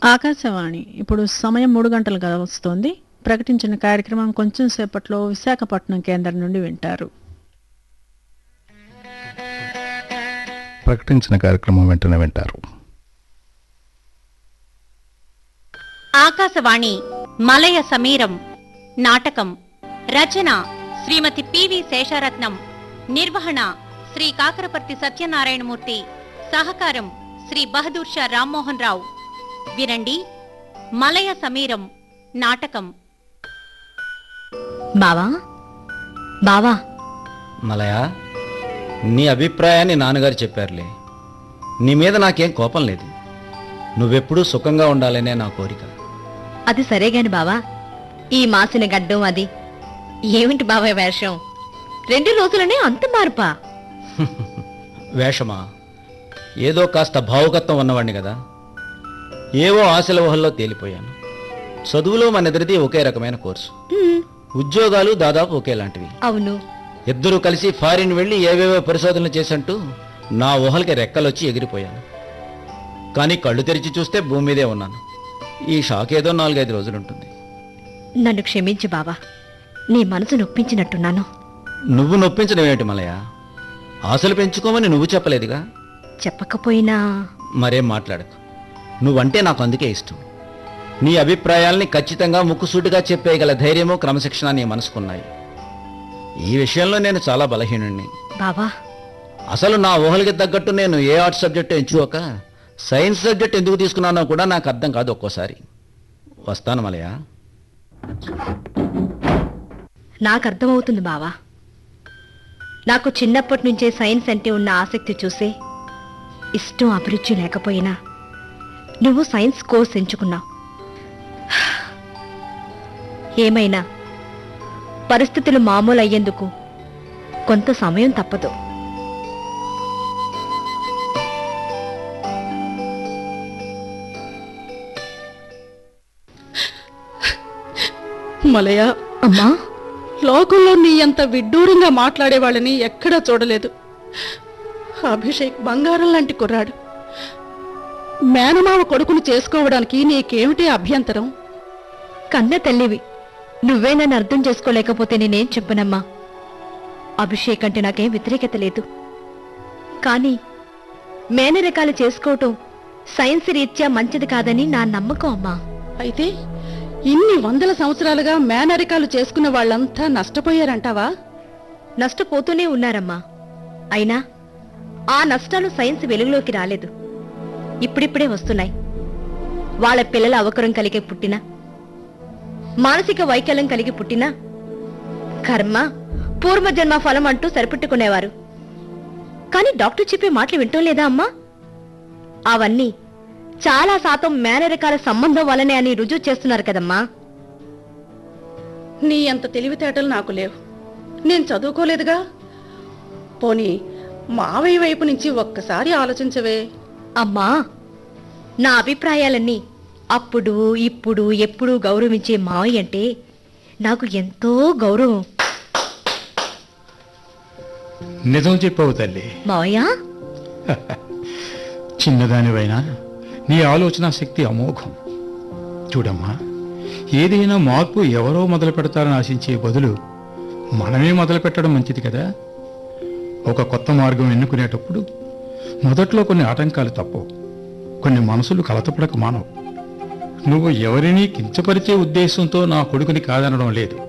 ఆకాశవాణి ఇప్పుడు సమయం మూడు గంటలుగా వస్తోంది ప్రకటించిన కార్యక్రమం కొంచెం సేపట్లో విశాఖపట్నం కేంద్రం నుండి వింటారు ప్రకటించిన కార్యక్రమం వెంటనే వింటారు ఆకాశవాణి మలయ సమీరం నాటకం రచన శ్రీమతి పివి శేషారత్నం నిర్వహణ శ్రీ కాకరపర్తి సత్యనారాయణమూర్తి సహకారం శ్రీ బహదూర్ షా రామ్మోహన్ రావు వినండి మలయ సమీరం నాటకం బావా బావా మలయ నీ అభిప్రాయాన్ని నాన్నగారు చెప్పారులే నీ మీద నాకేం కోపం లేదు నువ్వెప్పుడూ సుఖంగా ఉండాలనే నా కోరిక అది సరే గాని బావా ఈ మాసిన గడ్డం అది ఏమిటి బావా వేషం రెండు రోజులనే అంత మార్పా వేషమా ఏదో కాస్త భావుకత్వం ఉన్నవాడిని కదా ఏవో ఆశల ఊహల్లో తేలిపోయాను చదువులో మన ఎదురిది ఒకే రకమైన కోర్సు ఉమ్, ఉద్యోగాలు దాదాపు ఒకేలాంటివి అవును ఇద్దరూ కలిసి ఫారిన్ వెళ్ళి ఏవేవో పరిశోధనలు చేసంటూ నా ఊహలకి రెక్కలొచ్చి ఎగిరిపోయాను కానీ కళ్ళు తెరిచి చూస్తే భూమి మీదే ఉన్నాను ఈ షాక్ ఏదో నాలుగైదు రోజులుంటుంది నన్ను క్షమించు బావా నీ మనసు నొప్పించినట్టున్నాను నువ్వు నొప్పించడం ఏమిటి మలయ ఆశలు పెంచుకోమని నువ్వు చెప్పలేదుగా చెప్పకపోయినా మరేం మాట్లాడకు నువ్వంటే నాకు అందుకే ఇష్టం నీ అభిప్రాయాల్ని ఖచ్చితంగా ముక్కుసూటిగా చెప్పేయగల ధైర్యము క్రమశిక్షణ నీ మనసుకున్నాయి ఈ విషయంలో నేను చాలా బలహీనుణ్ణి బావా అసలు నా ఊహలకి తగ్గట్టు నేను ఏ ఆర్ట్ సబ్జెక్ట్ ఎంచుకోక సైన్స్ సబ్జెక్ట్ ఎందుకు తీసుకున్నానో కూడా నాకు అర్థం కాదు ఒక్కోసారి వస్తాను మలయ నాకు అర్థమవుతుంది బావా నాకు చిన్నప్పటి నుంచే సైన్స్ అంటే ఉన్న ఆసక్తి చూసే ఇష్టం అభిరుచి లేకపోయినా నువ్వు సైన్స్ కోర్స్ ఎంచుకున్నావు ఏమైనా పరిస్థితులు మామూలు అయ్యేందుకు కొంత సమయం తప్పదు మలయ అమ్మా లోకంలో నీ అంత విడ్డూరంగా మాట్లాడేవాళ్ళని ఎక్కడా చూడలేదు అభిషేక్ బంగారం లాంటి కుర్రాడు మేనమావ కొడుకును చేసుకోవడానికి నీకేమిటి అభ్యంతరం కన్న తల్లివి నువ్వే నన్ను అర్థం చేసుకోలేకపోతే నేనేం చెప్పనమ్మా అభిషేక్ అంటే నాకేం వ్యతిరేకత లేదు కానీ మేనరకాలు చేసుకోవటం సైన్స్ రీత్యా మంచిది కాదని నా నమ్మకం అమ్మా అయితే ఇన్ని వందల సంవత్సరాలుగా మేనరికాలు చేసుకున్న వాళ్ళంతా నష్టపోయారంటావా నష్టపోతూనే ఉన్నారమ్మా అయినా ఆ నష్టాలు సైన్స్ వెలుగులోకి రాలేదు ఇప్పుడిప్పుడే వస్తున్నాయి వాళ్ళ పిల్లల అవకరం కలిగి పుట్టినా మానసిక వైకల్యం కలిగి పుట్టినా కర్మ పూర్వజన్మ ఫలం అంటూ సరిపెట్టుకునేవారు కానీ డాక్టర్ చెప్పే మాటలు వింటం లేదా అమ్మా అవన్నీ చాలా శాతం మేనరికాల సంబంధం వల్లనే అని రుజువు చేస్తున్నారు కదమ్మా నీ అంత తెలివితేటలు నాకు లేవు నేను చదువుకోలేదుగా పోనీ మావయ్య వైపు నుంచి ఒక్కసారి ఆలోచించవే అమ్మా నా అభిప్రాయాలన్నీ అప్పుడు ఇప్పుడు ఎప్పుడు గౌరవించే మావయ్య అంటే నాకు ఎంతో గౌరవం నిజం చెప్పావు తల్లి మావయ్య చిన్నదానివైనా నీ ఆలోచన శక్తి అమోఘం చూడమ్మా ఏదైనా మార్పు ఎవరో మొదలు పెడతారని ఆశించే బదులు మనమే మొదలు పెట్టడం మంచిది కదా ఒక కొత్త మార్గం ఎన్నుకునేటప్పుడు మొదట్లో కొన్ని ఆటంకాలు తప్పవు కొన్ని మనసులు కలతపడక మానవు నువ్వు ఎవరినీ కించపరిచే ఉద్దేశంతో నా కొడుకుని కాదనడం లేదు